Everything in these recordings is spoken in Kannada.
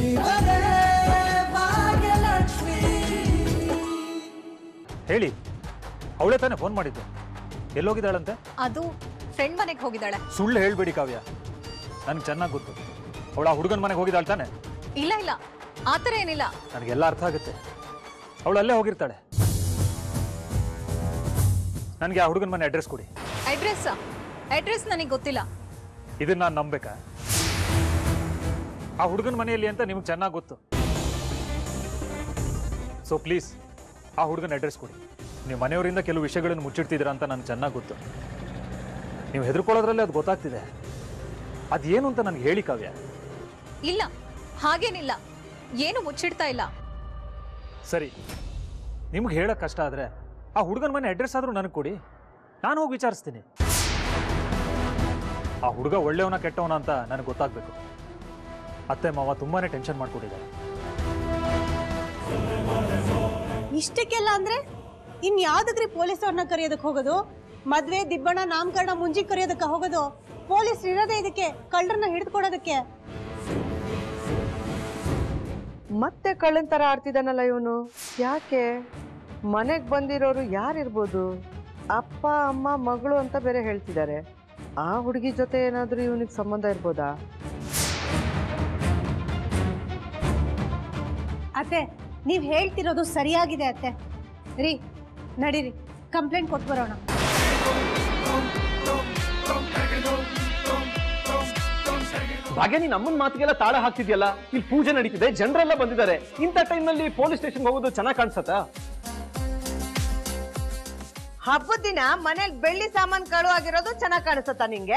ಇವರೇ ಭಾಗ್ಯಲಕ್ಷ್ಮಿ ಹೇಳಿ ಅವಳೇ ತಾನೇ ಫೋನ್ ಮಾಡಿದ್ದು ಎಲ್ಲೋಗಿದ್ದಾಳಂತೆ ಅದು ಫ್ರೆಂಡ್ ಮನೆಗೆ ಹೋಗಿದ್ದಾಳೆ ಸುಳ್ಳು ಹೇಳ್ಬೇಡಿ ಕಾವ್ಯ ನನ್ಗೆ ಚೆನ್ನಾಗಿ ಗೊತ್ತು ಅವಳ ಹುಡುಗನ ಮನೆಗೆ ಹೋಗಿದ್ದಾಳೆ ತಾನೆ ಇಲ್ಲ ಇಲ್ಲ ಆತರ ಏನಿಲ್ಲ ನನಗೆಲ್ಲ ಅರ್ಥ ಆಗುತ್ತೆ ಅವಳು ಅಲ್ಲೇ ಹೋಗಿರ್ತಾಳೆ ನನಗೆ ಆ ಹುಡುಗನ ಮನೆ ಅಡ್ರೆಸ್ ಕೊಡಿ ಅಡ್ರೆಸ್ ಅಡ್ರೆಸ್ ನನಗೆ ಗೊತ್ತಿಲ್ಲ ಇದನ್ನ ನಾನು ನಂಬೇಕಾ ಆ ಹುಡುಗನ ಮನೆಯಲ್ಲಿ ಅಂತ ನಿಮ್ಗೆ ಚೆನ್ನಾಗಿ ಗೊತ್ತು ಸೊ ಪ್ಲೀಸ್ ಆ ಹುಡುಗನ ಅಡ್ರೆಸ್ ಕೊಡಿ ನೀವು ಮನೆಯವರಿಂದ ಕೆಲವು ವಿಷಯಗಳನ್ನು ಮುಚ್ಚಿಡ್ತಿದ್ದೀರಾ ಅಂತ ನನಗೆ ಚೆನ್ನಾಗಿ ಗೊತ್ತು ನೀವು ಹೆದರ್ಕೊಳ್ಳೋದ್ರಲ್ಲಿ ಅದು ಗೊತ್ತಾಗ್ತಿದೆ ಅದೇನು ಅಂತ ನನಗೆ ಹೇಳಿ ಕಾವ್ಯ ಇಲ್ಲ ಹಾಗೇನಿಲ್ಲ ಏನು ಮುಚ್ಚಿಡ್ತಾ ಇಲ್ಲ ಸರಿ ನಿಮ್ಗೆ ಹೇಳಕ್ ಕಷ್ಟ ಆದ್ರೆ ಆ ಹುಡುಗನ ಮನೆ ಅಡ್ರೆಸ್ ಆದ್ರೂ ನನಗೆ ಕೊಡಿ ನಾನು ಹೋಗಿ ವಿಚಾರಿಸ್ತೀನಿ ಆ ಹುಡುಗ ಒಳ್ಳೆಯವನ ಕೆಟ್ಟವನ ಅಂತ ನನಗೆ ಗೊತ್ತಾಗ್ಬೇಕು ಅತ್ತೆ ಮಾವ ತುಂಬಾನೇ ಟೆನ್ಷನ್ ಮಾಡ್ಕೊಂಡಿದ್ದಾರೆ ಇಷ್ಟಕ್ಕೆಲ್ಲ ಅಂದ್ರೆ ಇನ್ ಯಾವ್ದಕ್ರಿ ಪೊಲೀಸ್ ಅವ್ರನ್ನ ಕರೆಯೋದಕ್ಕೆ ಹೋಗೋದು ಮದ್ವೆ ದಿಬ್ಬಣ ನಾಮಕರಣ ಮುಂಜಿ ಕರೆಯೋದಕ್ಕೆ ಹೋಗೋದು ಪೊಲೀಸ್ ಇರೋದೇ ಇದಕ್ಕೆ ಕಳ್ಳರನ್ನ ಹಿಡಿದುಕೊಡೋದಕ್ಕೆ ಮತ್ತೆ ಕಳ್ಳನ್ ತರ ಆಡ್ತಿದ್ದಾನಲ್ಲ ಇವನು ಯಾಕೆ ಮನೆಗ್ ಬಂದಿರೋರು ಯಾರಿರ್ಬೋದು ಅಪ್ಪ ಅಮ್ಮ ಮಗಳು ಅಂತ ಬೇರೆ ಹೇಳ್ತಿದ್ದಾರೆ ಆ ಹುಡುಗಿ ಜೊತೆ ಏನಾದ್ರೂ ಇವನಿಗೆ ಸಂಬಂಧ ಇರ್ಬೋದಾ ಅತ್ತೆ ನೀವ್ ಹೇಳ್ತಿರೋದು ಸರಿಯಾಗಿದೆ ಅತ್ತೆ ರೀ ನಡೀರಿ ಕಂಪ್ಲೇಂಟ್ ಕೊಟ್ಟು ಬರೋಣ ಭಾಗ್ಯ ನೀನ್ ಅಮ್ಮನ ಮಾತಿಗೆಲ್ಲ ತಾಳ ಹಾಕ್ತಿದ್ಯಲ್ಲ ಇಲ್ಲಿ ಪೂಜೆ ನಡೀತಿದೆ ಜನರೆಲ್ಲ ಬಂದಿದ್ದಾರೆ ಇಂಥ ಟೈಮ್ನಲ್ಲಿ ಪೊಲೀಸ್ ಸ್ಟೇಷನ್ ಹೋಗೋದು ಚೆನ್ನಾಗಿ ಕಾಣಿಸತ್ತಾ ಹಬ್ಬದ ದಿನ ಮನೇಲಿ ಬೆಳ್ಳಿ ಸಾಮಾನ್ ಕಳು ಆಗಿರೋದು ಚೆನ್ನಾಗಿ ಕಾಣಿಸತ್ತಾ ನಿಂಗೆ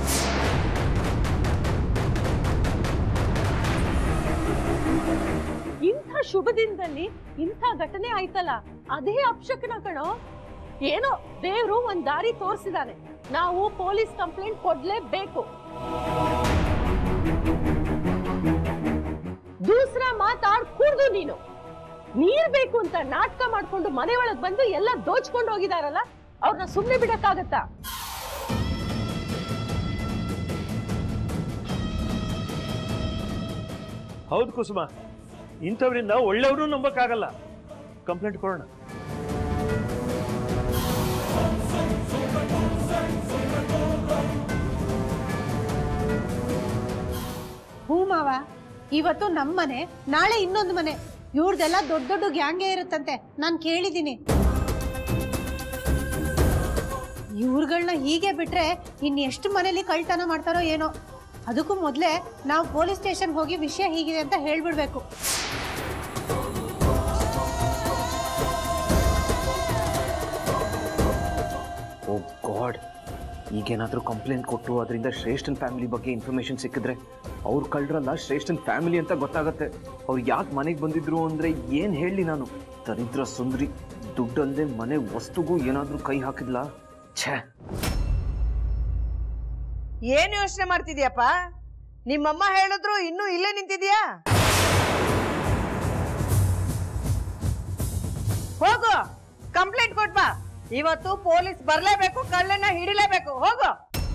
ಇಂಥ ಶುಭ ದಿನದಲ್ಲಿ ಇಂಥ ಘಟನೆ ಆಯ್ತಲ್ಲ ಅದೇ ಅಪ್ಶಕನ ಕಣೋ ಏನೋ ದೇವ್ರು ಒಂದ್ ದಾರಿ ತೋರಿಸಿದಾನೆ ನಾವು ಪೊಲೀಸ್ ಕಂಪ್ಲೇಂಟ್ ಕೊಡ್ಲೇಬೇಕು ದೂಸರ ಮಾತಾಡ್ ಕೂಡ್ದು ನೀನು ನೀರ್ ಬೇಕು ಅಂತ ನಾಟಕ ಮಾಡ್ಕೊಂಡು ಮನೆ ಒಳಗ್ ಬಂದು ಎಲ್ಲ ದೋಚ್ಕೊಂಡು ಹೋಗಿದಾರಲ್ಲ ಅವ್ರನ್ನ ಸುಮ್ನೆ ಬಿಡಕ್ಕಾಗತ್ತಾ ಹೌದು ಕುಸುಮ ಇಂಥವ್ರಿಂದ ಒಳ್ಳೆಯವರು ನಂಬಕ್ಕಾಗಲ್ಲ ಕಂಪ್ಲೇಂಟ್ ಕೊಡೋಣ ಹೂ ಮಾವ ಇವತ್ತು ನಮ್ ಮನೆ ನಾಳೆ ಇನ್ನೊಂದು ಮನೆ ಇವ್ರದೆಲ್ಲ ದೊಡ್ಡ ದೊಡ್ಡ ಗ್ಯಾಂಗೇ ಇರುತ್ತಂತೆ ನಾನ್ ಕೇಳಿದೀನಿ ಇವ್ರುಗಳ್ನ ಹೀಗೆ ಬಿಟ್ರೆ ಇನ್ ಎಷ್ಟು ಮನೇಲಿ ಕಳ್ತನ ಮಾಡ್ತಾರೋ ಏನೋ ಅದಕ್ಕೂ ಮೊದ್ಲೇ ನಾವು ಪೊಲೀಸ್ ಸ್ಟೇಷನ್ ಹೋಗಿ ವಿಷಯ ಹೀಗಿದೆ ಅಂತ ಹೇಳ್ಬಿಡ್ಬೇಕು ಓ ಗಾಡ್ ಈಗೇನಾದರೂ ಕಂಪ್ಲೇಂಟ್ ಕೊಟ್ಟು ಅದರಿಂದ ಶ್ರೇಷ್ಠನ್ ಫ್ಯಾಮಿಲಿ ಬಗ್ಗೆ ಇನ್ಫಾರ್ಮೇಶನ್ ಸಿಕ್ಕಿದ್ರೆ ಅವ್ರು ಕಳ್ರಲ್ಲ ಶ್ರೇಷ್ಠನ್ ಫ್ಯಾಮಿಲಿ ಅಂತ ಗೊತ್ತಾಗತ್ತೆ ಅವ್ರು ಯಾಕೆ ಮನೆಗೆ ಬಂದಿದ್ರು ಅಂದರೆ ಏನು ಹೇಳಲಿ ನಾನು ದರಿದ್ರ ಸುಂದ್ರಿ ದುಡ್ಡಲ್ಲದೆ ಮನೆ ವಸ್ತುಗೂ ಏನಾದರೂ ಕೈ ಹಾಕಿದ್ಲ ಛೇ ಏನ್ ಯೋಚನೆ ಮಾಡ್ತಿದ್ಯಪ್ಪ ನಿಮ್ಮಮ್ಮ ಹೇಳಿದ್ರು ಇನ್ನೂ ಇಲ್ಲೇ ನಿಂತಿದ್ಯಾ ಹೋಗು ಕಂಪ್ಲೇಂಟ್ ಕೊಟ್ಬಾ ಇವತ್ತು ಪೊಲೀಸ್ ಬರ್ಲೇಬೇಕು ಕಳ್ಳನ್ನ ಹಿಡಿಲೇಬೇಕು ಹೋಗು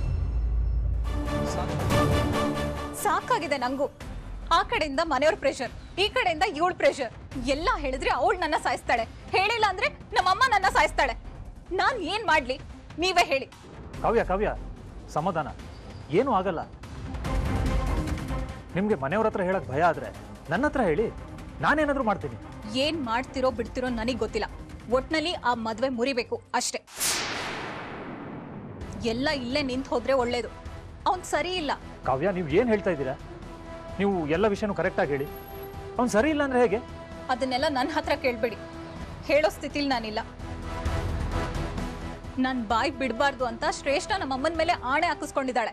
ಸಾಕಾಗಿದೆ ನಂಗೂ ಆ ಕಡೆಯಿಂದ ಮನೆಯವ್ರ ಪ್ರೆಷರ್ ಈ ಕಡೆಯಿಂದ ಇವಳ ಪ್ರೆಷರ್ ಎಲ್ಲ ಹೇಳಿದ್ರೆ ಅವಳು ನನ್ನ ಸಾಯಿಸ್ತಾಳೆ ಹೇಳಿಲ್ಲ ಅಂದ್ರೆ ನಮ್ಮಮ್ಮ ನನ್ನ ಸಾಯಿಸ್ತಾಳೆ ನಾನ್ ಏನ್ ಮಾಡ್ಲಿ ನೀವೇ ಹೇಳಿ ಕಾವ್ಯ ಕಾವ್ಯ ಸಮಾಧಾನ ಏನೂ ಆಗಲ್ಲ ನಿಮಗೆ ಮನೆಯವ್ರ ಹತ್ರ ಹೇಳಕ್ ಭಯ ಆದ್ರೆ ನನ್ನ ಹತ್ರ ಹೇಳಿ ನಾನೇನಾದ್ರೂ ಮಾಡ್ತೀನಿ ಏನ್ ಮಾಡ್ತಿರೋ ಬಿಡ್ತಿರೋ ನನಗ್ ಗೊತ್ತಿಲ್ಲ ಒಟ್ನಲ್ಲಿ ಆ ಮದ್ವೆ ಮುರಿಬೇಕು ಅಷ್ಟೇ ಎಲ್ಲ ಇಲ್ಲೇ ನಿಂತ್ ಹೋದ್ರೆ ಒಳ್ಳೇದು ಅವನ್ ಸರಿ ಇಲ್ಲ ಕಾವ್ಯ ನೀವು ಏನು ಹೇಳ್ತಾ ಇದ್ದೀರಾ ನೀವು ಎಲ್ಲ ವಿಷಯನೂ ಕರೆಕ್ಟಾಗಿ ಹೇಳಿ ಅವ್ನು ಸರಿ ಇಲ್ಲ ಅಂದ್ರೆ ಹೇಗೆ ಅದನ್ನೆಲ್ಲ ನನ್ನ ಹತ್ರ ಕೇಳ್ಬೇಡಿ ಹೇಳೋ ಸ್ಥಿತಿಲಿ ನಾನಿಲ್ಲ ನನ್ ಬಾಯ್ ಬಿಡಬಾರ್ದು ಅಂತ ಶ್ರೇಷ್ಠ ನಮ್ಮ ಅಮ್ಮನ ಮೇಲೆ ಆಣೆ ಹಾಕಿಸ್ಕೊಂಡಿದ್ದಾಳೆ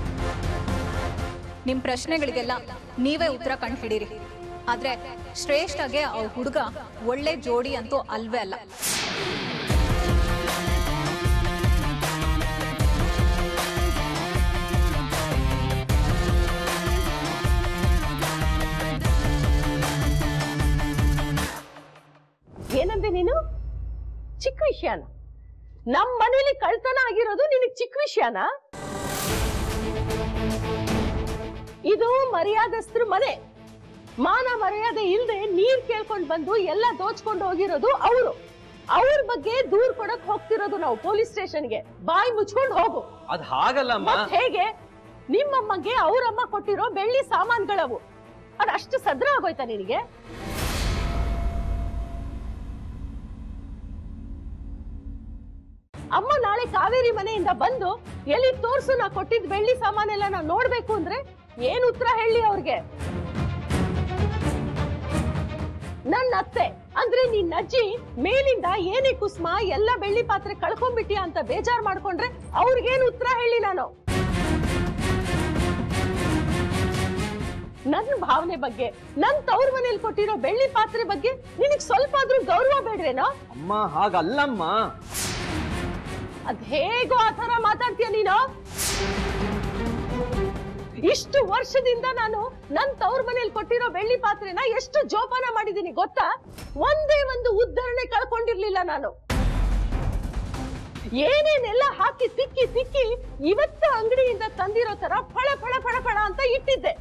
ನಿಮ್ ಪ್ರಶ್ನೆಗಳಿಗೆಲ್ಲ ನೀವೇ ಉತ್ತರ ಕಂಡು ಹಿಡೀರಿ ಆದ್ರೆ ಶ್ರೇಷ್ಠಗೆ ಆ ಹುಡುಗ ಒಳ್ಳೆ ಜೋಡಿ ಅಂತೂ ಅಲ್ವೇ ಅಲ್ಲ ಏನಂದೆ ನೀನು ಚಿಕ್ಕ ವಿಷಯನ ನಮ್ ಮನೇಲಿ ಕಳ್ತನ ಆಗಿರೋದು ನಿನಗ್ ಚಿಕ್ಕ ವಿಷಯನ ಇದು ಮರ್ಯಾದಸ್ತ್ರ ಮನೆ ಮಾನ ಮರ್ಯಾದೆ ಇಲ್ದೆ ನೀರ್ ಕೇಳ್ಕೊಂಡ್ ಬಂದು ಎಲ್ಲ ದೋಚ್ಕೊಂಡು ಹೋಗಿರೋದು ಅವರು ಅವ್ರ ಬಗ್ಗೆ ದೂರ್ ಕೊಡಕ್ ಹೋಗ್ತಿರೋದು ನಾವು ಪೊಲೀಸ್ ಸ್ಟೇಷನ್ಗೆ ಬಾಯಿ ಮುಚ್ಕೊಂಡು ಹೋಗು ಅದ್ ಹಾಗಲ್ಲಮ್ಮ ಮತ್ ಹೇಗೆ ನಿಮ್ಮಮ್ಮಗೆ ಅವ್ರಮ್ಮ ಕೊಟ್ಟಿರೋ ಬೆಳ್ಳಿ ಸಾಮಾನ್ಗಳವು ಅದಷ್ಟು ಸದ್ರ ಆಗೋಯ್ತಾ ನಿನಗೆ ಅಮ್ಮ ನಾಳೆ ಕಾವೇರಿ ಮನೆಯಿಂದ ಬಂದು ಎಲ್ಲಿ ತೋರ್ಸು ನಾ ಕೊಟ್ಟಿದ್ ಬೆಳ್ಳಿ ಸಾಮಾನೆಲ್ಲ ನಾ ನೋಡ್ಬೇಕು ಅಂದ್ರೆ ಏನ್ ಉತ್ತರ ಹೇಳಿ ಅವ್ರಿಗೆ ನನ್ನ ಅತ್ತೆ ಅಂದ್ರೆ ನಿನ್ನ ಅಜ್ಜಿ ಮೇಲಿಂದ ಏನೇ ಕುಸ್ಮ ಎಲ್ಲ ಬೆಳ್ಳಿ ಪಾತ್ರೆ ಕಳ್ಕೊಂಡ್ಬಿಟ್ಟಿಯಾ ಅಂತ ಬೇಜಾರ್ ಮಾಡ್ಕೊಂಡ್ರೆ ಅವ್ರಿಗೇನ್ ಉತ್ತರ ಹೇಳಿ ನಾನು ನನ್ನ ಭಾವನೆ ಬಗ್ಗೆ ನನ್ ತವ್ರ ಮನೇಲಿ ಕೊಟ್ಟಿರೋ ಬೆಳ್ಳಿ ಪಾತ್ರೆ ಬಗ್ಗೆ ನಿನಗ್ ಸ್ವಲ್ಪ ಆದ್ರೂ ಗೌರವ ಬೇಡ್ರೇನೋ ಅಮ್ಮ ಹಾಗಲ್ಲಮ್ಮ ಅದ್ ಹೇಗೋ ಆ ತರ ಮಾತಾಡ್ತೀಯ ನೀನು ಇಷ್ಟು ವರ್ಷದಿಂದ ನಾನು ನನ್ ತವ್ರ ಮನೇಲಿ ಕೊಟ್ಟಿರೋ ಬೆಳ್ಳಿ ಪಾತ್ರೆನ ಎಷ್ಟು ಜೋಪಾನ ಮಾಡಿದೀನಿ ಗೊತ್ತಾ ಒಂದೇ ಒಂದು ಉದ್ಧರಣೆ ಕಳ್ಕೊಂಡಿರ್ಲಿಲ್ಲ ನಾನು ಏನೇನೆಲ್ಲ ಹಾಕಿ ತಿಕ್ಕಿ ತಿಕ್ಕಿ ಇವತ್ತ ಅಂಗಡಿಯಿಂದ ತಂದಿರೋ ತರ ಫಳ ಫಳ ಫಳ ಫಳ ಅಂತ ಇಟ್ಟಿದ್ದೆ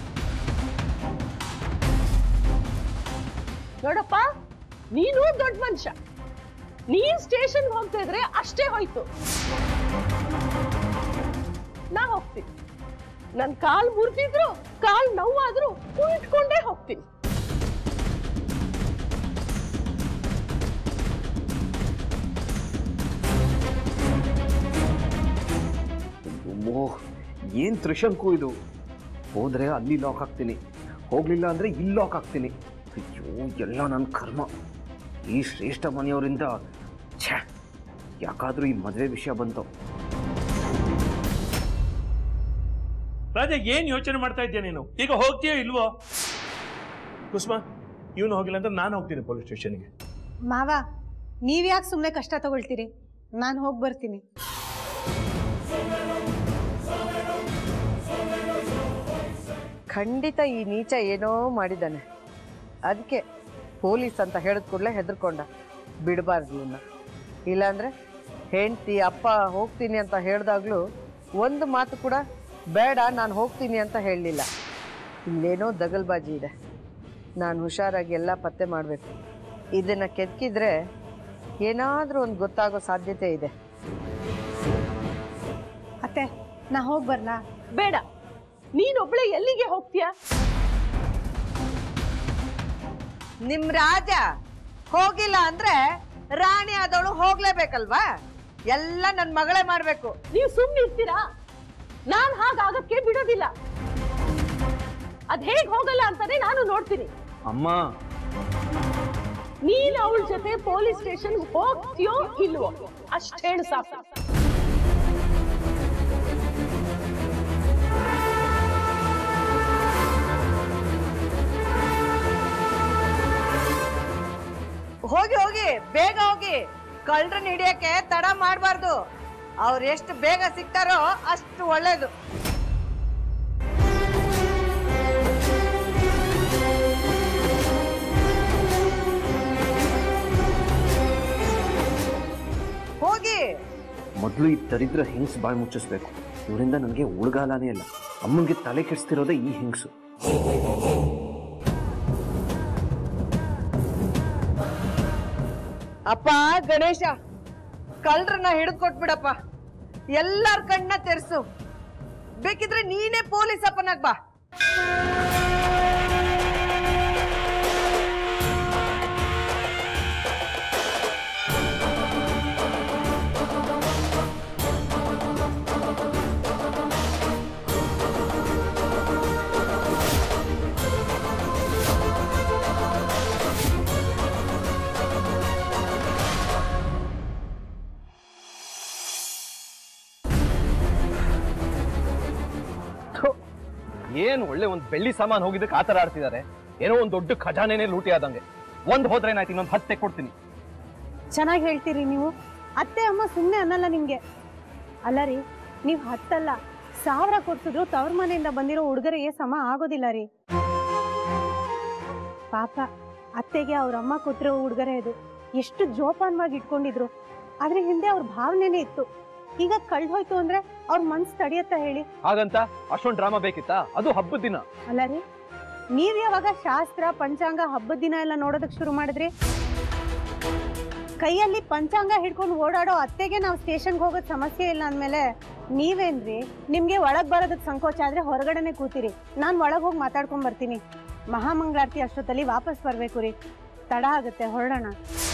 ನೋಡಪ್ಪ ನೀನು ದೊಡ್ಡ ಮನುಷ್ಯ ನೀನ್ ಸ್ಟೇಷನ್ ಹೋಗ್ತಾ ಇದ್ರೆ ಅಷ್ಟೇ ಹೋಯ್ತು ನಾ ಹೋಗ್ತೀನಿ ನನ್ ಕಾಲ್ ಮುರಿದಿದ್ರು ಕಾಲ್ ನೋವಾದ್ರೂ ಕುಂಟ್ಕೊಂಡೇ ಹೋಗ್ತೀನಿ ಅಮ್ಮೋ ಏನ್ ತ್ರಿಶಂಕು ಇದು ಹೋದ್ರೆ ಅಲ್ಲಿ ಲಾಕ್ ಆಗ್ತೀನಿ ಹೋಗ್ಲಿಲ್ಲ ಅಂದ್ರೆ ಇಲ್ಲಿ ಲಾಕ್ ಆಗ್ತೀನಿ ಅಯ್ಯೋ ಎಲ್ಲ ನನ್ನ ಕರ್ಮ ಈ ಶ್ರೇಷ್ಠ ಮನೆಯವರಿಂದ ಛೇ ಯಾಕಾದ್ರೂ ಈ ಮದುವೆ ವಿಷಯ ಬಂತು ರಾಜ ಏನ್ ಯೋಚನೆ ಮಾಡ್ತಾ ಇದ್ಯಾ ನೀನು ಈಗ ಹೋಗ್ತೀಯೋ ಇಲ್ವೋ ಕುಸುಮ ಇವನು ಹೋಗಿಲ್ಲ ಅಂದ್ರೆ ನಾನು ಹೋಗ್ತೀನಿ ಪೊಲೀಸ್ ಸ್ಟೇಷನ್ಗೆ ಮಾವ ನೀವ್ಯಾಕೆ ಸುಮ್ಮನೆ ಕಷ್ಟ ತಗೊಳ್ತೀರಿ ನಾನು ಹೋಗಿ ಬರ್ತೀನಿ ಖಂಡಿತ ಈ ನೀಚ ಏನೋ ಮಾಡಿದ್ದಾನೆ ಅದಕ್ಕೆ ಪೊಲೀಸ್ ಅಂತ ಹೇಳಿದ ಕೂಡಲೇ ಹೆದರ್ಕೊಂಡ ಬಿಡಬಾರ್ದು ಇವನ್ನ ಇಲ್ಲಾಂದ್ರೆ ಹೆಂಡ್ತಿ ಅಪ್ಪ ಹೋಗ್ತೀನಿ ಅಂತ ಹೇಳ್ದಾಗ್ಲೂ ಒಂದು ಮಾತು ಕೂಡ ಬೇಡ ನಾನು ಹೋಗ್ತೀನಿ ಅಂತ ಹೇಳಲಿಲ್ಲ ಇಲ್ಲೇನೋ ದಗಲ್ಬಾಜಿ ಇದೆ ನಾನು ಹುಷಾರಾಗಿ ಎಲ್ಲ ಪತ್ತೆ ಮಾಡಬೇಕು ಇದನ್ನು ಕೆದಕಿದ್ರೆ ಏನಾದರೂ ಒಂದು ಗೊತ್ತಾಗೋ ಸಾಧ್ಯತೆ ಇದೆ ಅತ್ತೆ ನಾ ಹೋಗಿ ಬರ್ಲಾ ಬೇಡ ನೀನೊಬ್ಳೆ ಎಲ್ಲಿಗೆ ಹೋಗ್ತೀಯಾ ನಿಮ್ ರಾಜ ಹೋಗಿಲ್ಲ ಅಂದ್ರೆ ರಾಣಿ ಆದವಳು ಹೋಗ್ಲೇಬೇಕಲ್ವಾ ಎಲ್ಲ ನನ್ನ ಮಗಳೇ ಮಾಡ್ಬೇಕು ನೀವು ಸುಮ್ಮನೆ ಇರ್ತೀರಾ ನಾನ್ ಹಾಗಾಗಕ್ಕೆ ಬಿಡೋದಿಲ್ಲ ಅದ್ ಹೇಗ್ ಹೋಗಲ್ಲ ಅಂತಾನೆ ನಾನು ನೋಡ್ತೀನಿ ಅಮ್ಮ ನೀನ್ ಅವಳ ಜೊತೆ ಪೊಲೀಸ್ ಸ್ಟೇಷನ್ ಹೋಗ್ತೀಯೋ ಇಲ್ವೋ ಅಷ್ಟ್ ಹೇಳು ಸಾಕು ಹೋಗಿ ಹೋಗಿ ಬೇಗ ಹೋಗಿ ಕಳ್ಳರನ್ನ ಹಿಡಿಯಕ್ಕೆ ತಡ ಮಾಡಬಾರ್ದು ಅವ್ರು ಎಷ್ಟು ಬೇಗ ಸಿಗ್ತಾರೋ ಅಷ್ಟು ಒಳ್ಳೇದು ಹೋಗಿ ಮೊದಲು ಈ ದರಿದ್ರ ಹಿಂಗ್ಸ್ ಬಾಯಿ ಮುಚ್ಚಿಸ್ಬೇಕು ಇವರಿಂದ ನನಗೆ ಉಳ್ಗಾಲನೇ ಇಲ್ಲ ಅಮ್ಮನಿಗೆ ತಲೆ ಕೆಡಿಸ್ತಿರೋದೇ ಈ ಹಿಂಗ್ಸು ಅಪ್ಪ ಗಣೇಶ ಕಳ್ಳರನ್ನ ಹಿಡಿದು ಕೊಟ್ಬಿಡಪ್ಪ ಎಲ್ಲಾರ ಕಣ್ಣ ತೆರ್ಸು ಬೇಕಿದ್ರೆ ನೀನೇ ಪೊಲೀಸ್ ಅಪ್ಪನಾಗ್ ಬಾ ಏನ್ ಒಳ್ಳೆ ಒಂದ್ ಬೆಳ್ಳಿ ಸಾಮಾನು ಹೋಗಿದ್ದಕ್ಕೆ ಆತರ ಆಡ್ತಿದ್ದಾರೆ ಏನೋ ಒಂದ್ ದೊಡ್ಡ ಖಜಾನೆನೆ ಲೂಟಿ ಆದಂಗೆ ಒಂದ್ ಹೋದ್ರೆ ಏನಾಯ್ತು ಇನ್ನೊಂದ್ ಹತ್ತೆ ಕೊಡ್ತೀನಿ ಚೆನ್ನಾಗಿ ಹೇಳ್ತೀರಿ ನೀವು ಅತ್ತೆ ಅಮ್ಮ ಸುಮ್ಮನೆ ಅನ್ನಲ್ಲ ನಿಮ್ಗೆ ಅಲ್ಲ ರೀ ನೀವು ಹತ್ತಲ್ಲ ಸಾವಿರ ಕೊಡ್ಸಿದ್ರು ತವ್ರ ಮನೆಯಿಂದ ಬಂದಿರೋ ಉಡುಗೊರೆಗೆ ಸಮ ಆಗೋದಿಲ್ಲ ರೀ ಪಾಪ ಅತ್ತೆಗೆ ಅವ್ರ ಅಮ್ಮ ಕೊಟ್ಟಿರೋ ಉಡುಗೊರೆ ಇದು ಎಷ್ಟು ಜೋಪಾನವಾಗಿ ಇಟ್ಕೊಂಡಿದ್ರು ಆದ್ರೆ ಹಿಂದೆ ಅವ್ರ ಭಾವನೆನೇ ಇತ್ತು ಈಗ ಕಳ್ದ್ ಹೋಯ್ತು ಅಂದ್ರೆ ಅವ್ರ ಮನ್ಸು ತಡಿಯತ್ತ ಹೇಳಿ ಹಾಗಂತ ಅಷ್ಟೊಂದ್ ಡ್ರಾಮಾ ಬೇಕಿತ್ತಾ ಅದು ಹಬ್ಬದ ದಿನ ಅಲ್ಲ ರೀ ನೀವ್ ಯಾವಾಗ ಶಾಸ್ತ್ರ ಪಂಚಾಂಗ ಹಬ್ಬದ ದಿನ ಎಲ್ಲ ನೋಡೋದಕ್ ಶುರು ಮಾಡಿದ್ರಿ ಕೈಯಲ್ಲಿ ಪಂಚಾಂಗ ಹಿಡ್ಕೊಂಡು ಓಡಾಡೋ ಅತ್ತೆಗೆ ನಾವು ಸ್ಟೇಷನ್ಗೆ ಹೋಗೋದ್ ಸಮಸ್ಯೆ ಇಲ್ಲ ಅಂದ್ಮೇಲೆ ನೀವೇನ್ರಿ ನಿಮ್ಗೆ ಒಳಗ್ ಬರೋದಕ್ ಸಂಕೋಚ ಆದ್ರೆ ಹೊರಗಡೆನೆ ಕೂತಿರಿ ನಾನ್ ಒಳಗ್ ಹೋಗಿ ಮಾತಾಡ್ಕೊಂಡ್ ಬರ್ತೀನಿ ಮಹಾಮಂಗಳಾರತಿ ಅಷ್ಟೊತ್ತಲ್ಲಿ ವಾಪಸ್ ಬರ್ಬೇಕು ರೀ ತಡ ಆಗುತ್ತೆ ಹೊರಡೋಣ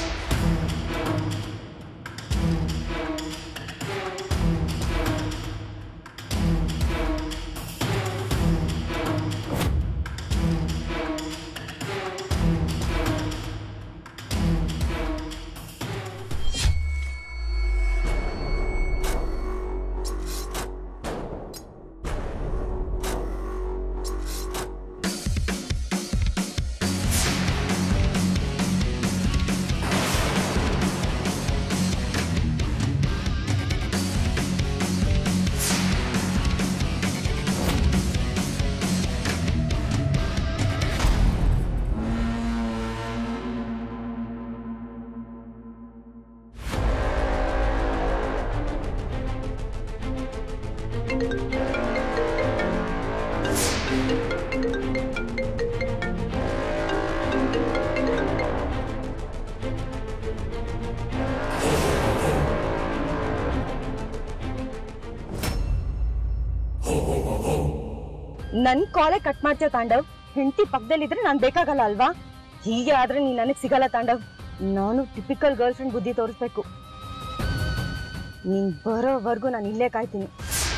ನನ್ ಕಾಲೇ ಕಟ್ ಮಾಡ್ತೀಯ ತಾಂಡವ್ ಹೆಂಡತಿ ಪಕ್ಕದಲ್ಲಿದ್ರೆ ನಾನ್ ಬೇಕಾಗಲ್ಲ ಅಲ್ವಾ ಹೀಗೆ ಆದ್ರೆ ನೀನ್ ನನಗ್ ಸಿಗಲ್ಲ ತಾಂಡವ್ ನಾನು ಟಿಪಿಕಲ್ ಗರ್ಲ್ ಫ್ರೆಂಡ್ ಬುದ್ಧಿ ತೋರಿಸ್ಬೇಕು ನೀನ್ ಬರೋವರೆಗೂ ನಾನು ಇಲ್ಲೇ ಕಾಯ್ತೀನಿ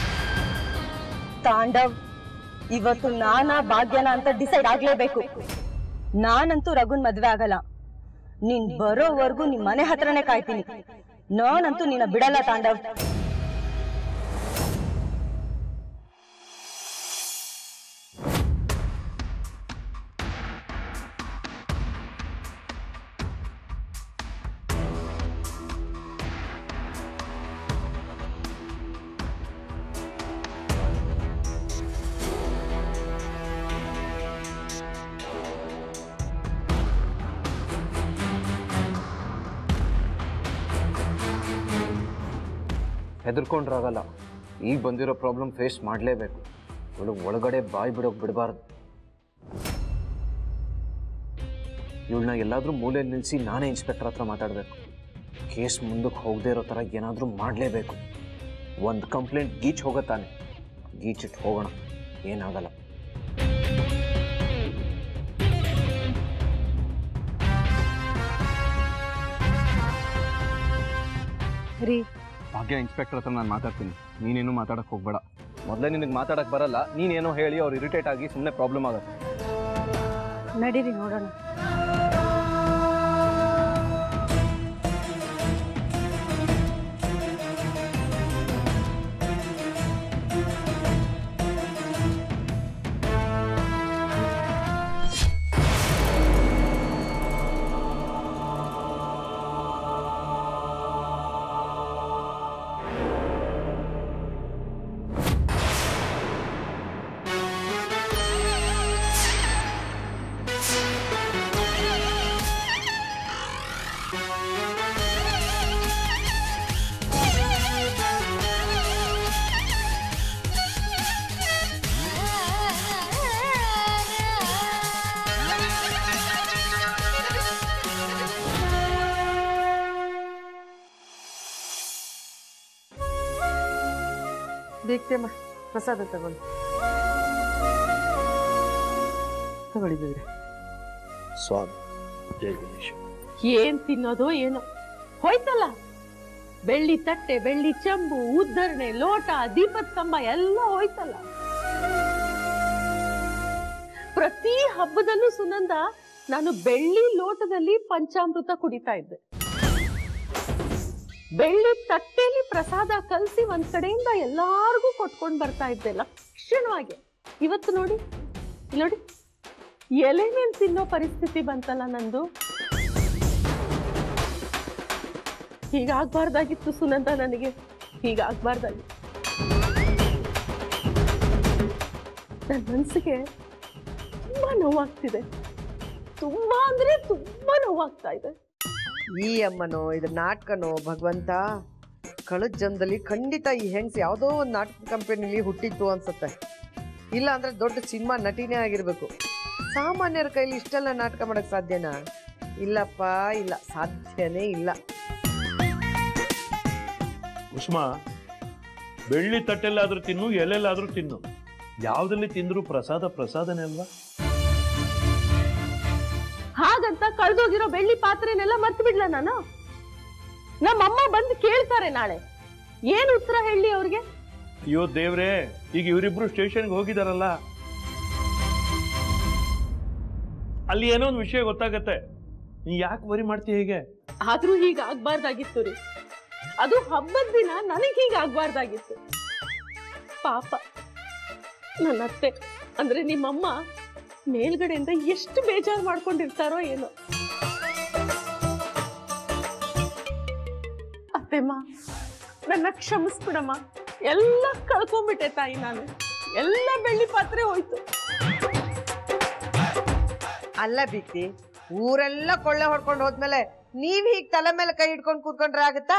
ತಾಂಡವ್ ಇವತ್ತು ನಾನಾ ಭಾಗ್ಯನ ಅಂತ ಡಿಸೈಡ್ ಆಗ್ಲೇಬೇಕು ನಾನಂತೂ ರಘುನ್ ಮದ್ವೆ ಆಗಲ್ಲ ನೀನ್ ಬರೋವರೆಗೂ ನಿಮ್ ಮನೆ ಹತ್ರನೇ ಕಾಯ್ತೀನಿ ನಾನಂತೂ ನಿನ್ನ ಬಿಡಲ್ಲ ತಾಂಡವ್ ಹೆದರ್ಕೊಂಡ್ರಾಗಲ್ಲ ಈಗ ಬಂದಿರೋ ಪ್ರಾಬ್ಲಮ್ ಫೇಸ್ ಮಾಡಲೇಬೇಕು ಇವಳು ಒಳಗಡೆ ಬಾಯಿ ಬಿಡೋಕೆ ಬಿಡಬಾರ್ದು ಇವಳನ್ನ ಎಲ್ಲಾದರೂ ಮೂಲೆಯಲ್ಲಿ ನಿಲ್ಲಿಸಿ ನಾನೇ ಇನ್ಸ್ಪೆಕ್ಟರ್ ಹತ್ರ ಮಾತಾಡಬೇಕು ಕೇಸ್ ಮುಂದಕ್ಕೆ ಹೋಗದೇ ಇರೋ ಥರ ಏನಾದರೂ ಮಾಡಲೇಬೇಕು ಒಂದು ಕಂಪ್ಲೇಂಟ್ ಗೀಚ್ ಹೋಗತ್ತಾನೆ ಗೀಚಿಟ್ಟು ಹೋಗೋಣ ಏನಾಗಲ್ಲ ರೀ ಭಾಗ್ಯ ಇನ್ಸ್ಪೆಕ್ಟರ್ ಹತ್ರ ನಾನು ಮಾತಾಡ್ತೀನಿ ನೀನೇನು ಮಾತಾಡಕ್ಕೆ ಹೋಗ್ಬೇಡ ಮೊದಲೇ ನಿನಗೆ ಮಾತಾಡಕ್ಕೆ ಬರಲ್ಲ ನೀನೇನೋ ಹೇಳಿ ಅವ್ರು ಇರಿಟೇಟ್ ಆಗಿ ಸುಮ್ಮನೆ ಪ್ರಾಬ್ಲಮ್ ಆಗುತ್ತೆ ನಡೀರಿ ನೋಡೋಣ ದೀಪ್ತಿಯಮ್ಮ ಪ್ರಸಾದ ತಗೊಳ್ಳಿ ತಗೊಳ್ಳಿ ಬೇರೆ ಸ್ವಾಮಿ ಜೈ ಗಣೇಶ ಏನ್ ತಿನ್ನೋದೋ ಏನೋ ಹೋಯ್ತಲ್ಲ ಬೆಳ್ಳಿ ತಟ್ಟೆ ಬೆಳ್ಳಿ ಚೆಂಬು ಉದ್ದರಣೆ ಲೋಟ ದೀಪದ ಕಂಬ ಎಲ್ಲ ಹೋಯ್ತಲ್ಲ ಪ್ರತಿ ಹಬ್ಬದಲ್ಲೂ ಸುನಂದ ನಾನು ಬೆಳ್ಳಿ ಲೋಟದಲ್ಲಿ ಪಂಚಾಮೃತ ಕುಡಿತಾ ಇದ್ದೆ ಬೆಳ್ಳಿ ತಟ್ಟೆಲಿ ಪ್ರಸಾದ ಕಲಸಿ ಒಂದ್ ಕಡೆಯಿಂದ ಎಲ್ಲಾರ್ಗೂ ಕೊಟ್ಕೊಂಡ್ ಬರ್ತಾ ಇದ್ದೆ ಲಕ್ಷಣವಾಗಿ ಇವತ್ತು ನೋಡಿ ಇಲ್ಲಿ ನೋಡಿ ಎಲೆ ಮೇಲ್ ತಿನ್ನೋ ಪರಿಸ್ಥಿತಿ ಬಂತಲ್ಲ ನಂದು ಹೀಗಾಗ್ಬಾರ್ದಾಗಿತ್ತು ಸುನಂದ ನನಗೆ ಹೀಗಾಗ್ಬಾರ್ದಾಗಿತ್ತು ನನ್ನ ಮನಸ್ಸಿಗೆ ತುಂಬಾ ನೋವಾಗ್ತಿದೆ ತುಂಬಾ ಅಂದ್ರೆ ತುಂಬಾ ನೋವಾಗ್ತಾ ಇದೆ ಈ ಅಮ್ಮನೋ ಇದು ನಾಟಕನೋ ಭಗವಂತ ಕಳೆದ ಜನ್ಮದಲ್ಲಿ ಖಂಡಿತ ಈ ಹೆಂಗ್ಸ್ ಯಾವುದೋ ಒಂದು ನಾಟಕ ಕಂಪನಿಲಿ ಹುಟ್ಟಿತ್ತು ಅನ್ಸುತ್ತೆ ಇಲ್ಲ ಅಂದ್ರೆ ದೊಡ್ಡ ಸಿನಿಮಾ ನಟಿನೇ ಆಗಿರ್ಬೇಕು ಸಾಮಾನ್ಯರ ಕೈಲಿ ಇಷ್ಟೆಲ್ಲ ನಾಟಕ ಮಾಡಕ್ ಸಾಧ್ಯನಾ ಇಲ್ಲಪ್ಪ ಇಲ್ಲ ಸಾಧ್ಯನೇ ಇಲ್ಲ ಕುಸುಮ ಬೆಳ್ಳಿ ತಟ್ಟೆಲ್ಲಾದ್ರೂ ತಿನ್ನು ಎಲೆಲ್ಲಾದ್ರೂ ತಿನ್ನು ಯಾವ್ದಲ್ಲಿ ತಿಂದ್ರು ಪ್ರಸಾದ ಪ್ರಸಾದನೇ ಅಲ್ವಾ ಹಾಗಂತ ಕಳ್ದೋಗಿರೋ ಬೆಳ್ಳಿ ಪಾತ್ರೆನೆಲ್ಲ ಮರ್ತು ಬಿಡ್ಲ ನಾನು ನಮ್ಮಮ್ಮ ಬಂದು ಕೇಳ್ತಾರೆ ನಾಳೆ ಏನ್ ಉತ್ತರ ಹೇಳಿ ಅವ್ರಿಗೆ ಅಯ್ಯೋ ದೇವ್ರೇ ಈಗ ಇವರಿಬ್ರು ಸ್ಟೇಷನ್ಗೆ ಹೋಗಿದಾರಲ್ಲ ಅಲ್ಲಿ ಏನೋ ಒಂದು ವಿಷಯ ಗೊತ್ತಾಗತ್ತೆ ನೀ ಯಾಕೆ ವರಿ ಮಾಡ್ತೀಯ ಹೀಗೆ ಆದ್ರೂ ಹೀಗ ಆಗ್ಬಾರ್ದಾಗಿತ್ತು ರೀ ಅದು ಹಬ್ಬದ ದಿನ ನನಗ್ ಹೀಗ ಆಗ್ಬಾರ್ದಾಗಿತ್ತು ಪಾಪ ನನ್ನ ಅತ್ತೆ ಅಂದ್ರೆ ನಿಮ್ಮಮ್ಮ ಮೇಲ್ಗಡೆಯಿಂದ ಎಷ್ಟು ಬೇಜಾರು ಮಾಡ್ಕೊಂಡಿರ್ತಾರೋ ಏನೋ ಅತ್ತೆಮ್ಮ ನನ್ನ ಕ್ಷಮಿಸ್ಬಿಡಮ್ಮ ಎಲ್ಲ ಕಳ್ಕೊಂಡ್ಬಿಟ್ಟೆ ತಾಯಿ ನಾನು ಎಲ್ಲ ಬೆಳ್ಳಿ ಪಾತ್ರೆ ಹೋಯ್ತು ಅಲ್ಲ ಬಿಕ್ತಿ ಊರೆಲ್ಲ ಕೊಳ್ಳೆ ಹೊಡ್ಕೊಂಡು ಹೋದ್ಮೇಲೆ ನೀವ್ ಹೀಗ್ ತಲೆ ಮೇಲೆ ಕೈ ಹಿಡ್ಕೊಂಡು ಕೂತ್ಕೊಂಡ್ರೆ ಆಗತ್ತಾ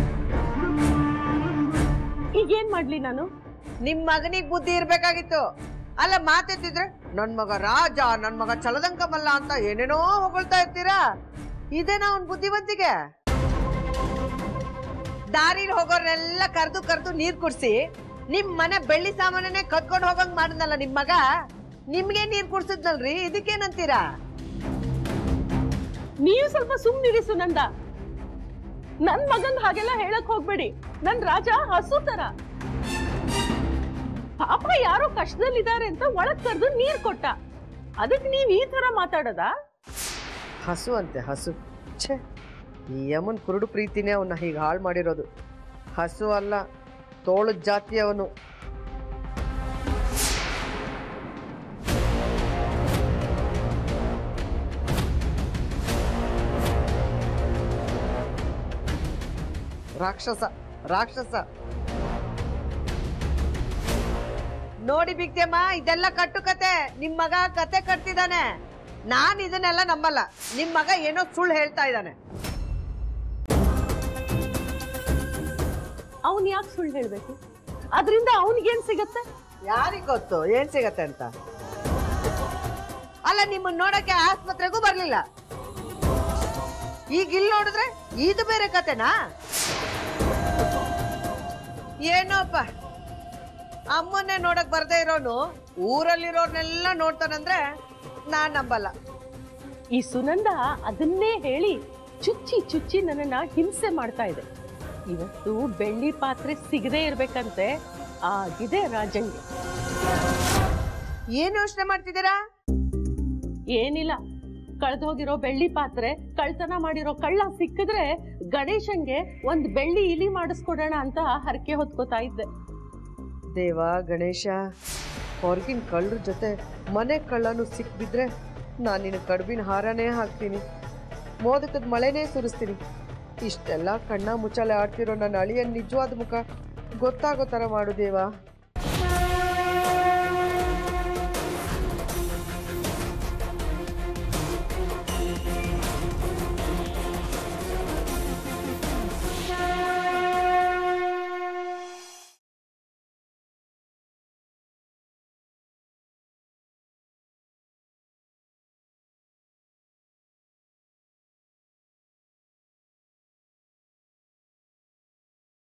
ಈಗೇನ್ ಮಾಡ್ಲಿ ನಾನು ನಿಮ್ ಮಗನಿಗ್ ಬುದ್ಧಿ ಇರ್ಬೇಕಾಗಿತ್ತು ಅಲ್ಲ ಮಾತೆತ್ತಿದ್ರೆ ನನ್ ಮಗ ರಾಜ ನನ್ ಮಗ ಚಲದಂಕಮಲ್ಲ ಅಂತ ಏನೇನೋ ಹೊಗಳ್ತಾ ಇರ್ತೀರಾ ಇದೇನಾ ಅವ್ನ್ ಬುದ್ಧಿವಂತಿಗೆ ದಾರಿಲಿ ಹೋಗೋರ್ನೆಲ್ಲ ಕರ್ದು ಕರ್ದು ನೀರ್ ಕುಡ್ಸಿ ನಿಮ್ ಮನೆ ಬೆಳ್ಳಿ ಸಾಮಾನೇ ಕದ್ಕೊಂಡು ಹೋಗಂಗ್ ಮಾಡಿದ್ನಲ್ಲ ನಿಮ್ ಮಗ ನಿಮ್ಗೆ ನೀರ್ ಕುಡ್ಸಿದ್ನಲ್ರಿ ಇದಕ್ಕೇನಂತೀರಾ ನೀವು ಸ್ವಲ್ಪ ಸುಮ್ನಿರಿ ಸುನಂದ ನನ್ ಮಗಂಗ್ ಹಾಗೆಲ್ಲ ಹೇಳಕ್ ಹೋಗ್ಬೇಡಿ ನನ್ ರಾಜ ಹಸು ತರ ಪಾಪ ಯಾರೋ ಕಷ್ಟದಲ್ಲಿದ್ದಾರೆ ಅಂತ ಒಳಗ್ ಕರೆದು ನೀರ್ ಕೊಟ್ಟ ಅದಕ್ಕೆ ನೀವ್ ಈ ತರ ಮಾತಾಡೋದಾ ಹಸು ಅಂತೆ ಹಸು ಛೇ ಈ ಯಮನ್ ಕುರುಡು ಪ್ರೀತಿನೇ ಅವನ್ನ ಹೀಗೆ ಹಾಳು ಮಾಡಿರೋದು ಹಸು ಅಲ್ಲ ತೋಳದ ಜಾತಿಯವನು ರಾಕ್ಷಸ ರಾಕ್ಷಸ ನೋಡಿ ಬಿಗ್ದೆಮ್ಮ ಇದೆಲ್ಲ ಕಟ್ಟು ಕತೆ ನಿಮ್ ಮಗ ಕತೆ ಕಟ್ತಿದ್ದಾನೆ ನಾನ್ ಇದನ್ನೆಲ್ಲ ನಂಬಲ್ಲ ನಿಮ್ ಮಗ ಏನೋ ಸುಳ್ಳು ಹೇಳ್ತಾ ಇದ್ದಾನೆ ಅವನ್ ಯಾಕೆ ಸುಳ್ಳು ಹೇಳ್ಬೇಕು ಅದರಿಂದ ಅವನಿಗೇನ್ ಸಿಗತ್ತೆ ಯಾರಿಗ್ ಗೊತ್ತು ಏನ್ ಸಿಗತ್ತೆ ಅಂತ ಅಲ್ಲ ನಿಮ್ಮನ್ನ ನೋಡಕ್ಕೆ ಆಸ್ಪತ್ರೆಗೂ ಬರ್ಲಿಲ್ಲ ಈಗ ಇಲ್ಲಿ ನೋಡಿದ್ರೆ ಇದು ಬೇರೆ ಕತೆನಾ ಏನೋಪ್ಪ ಅಮ್ಮನ್ನೇ ನೋಡಕ್ ಬರ್ದೇ ಇರೋನು ಊರಲ್ಲಿರೋರ್ನೆಲ್ಲ ನೋಡ್ತಾನಂದ್ರೆ ನಾನ್ ನಂಬಲ್ಲ ಈ ಸುನಂದ ಅದನ್ನೇ ಹೇಳಿ ಚುಚ್ಚಿ ಚುಚ್ಚಿ ನನ್ನನ್ನ ಹಿಂಸೆ ಮಾಡ್ತಾ ಇದೆ ಇವತ್ತು ಬೆಳ್ಳಿ ಪಾತ್ರೆ ಸಿಗದೆ ಇರ್ಬೇಕಂತೆ ಆಗಿದೆ ರಾಜಂಗೆ ಏನ್ ಯೋಚನೆ ಮಾಡ್ತಿದ್ದೀರಾ ಏನಿಲ್ಲ ಕಳ್ದೋಗಿರೋ ಬೆಳ್ಳಿ ಪಾತ್ರೆ ಕಳ್ತನ ಮಾಡಿರೋ ಕಳ್ಳ ಸಿಕ್ಕಿದ್ರೆ ಗಣೇಶನ್ಗೆ ಒಂದ್ ಬೆಳ್ಳಿ ಇಲಿ ಮಾಡಿಸ್ಕೊಡೋಣ ಅಂತ ಹರಕೆ ಹೊತ್ಕೋತಾ ಇದ್ದೆ ದೇವ ಗಣೇಶ ಹೊರಗಿನ ಕಳ್ಳರ ಜೊತೆ ಮನೆ ಕಳ್ಳನು ಸಿಕ್ಬಿದ್ರೆ ನಾನು ನಿನ್ನ ಕಡುಬಿನ ಹಾರನೇ ಹಾಕ್ತೀನಿ ಮೋದಕದ ಮಳೆನೇ ಸುರಿಸ್ತೀನಿ ಇಷ್ಟೆಲ್ಲ ಕಣ್ಣ ಮುಚ್ಚಾಲೆ ಆಡ್ತಿರೋ ನನ್ನ ಅಳಿಯನ್ ನಿಜವಾದ ಮುಖ ಗೊತ್ತಾಗೋ ಥರ ಮಾಡು ದೇವ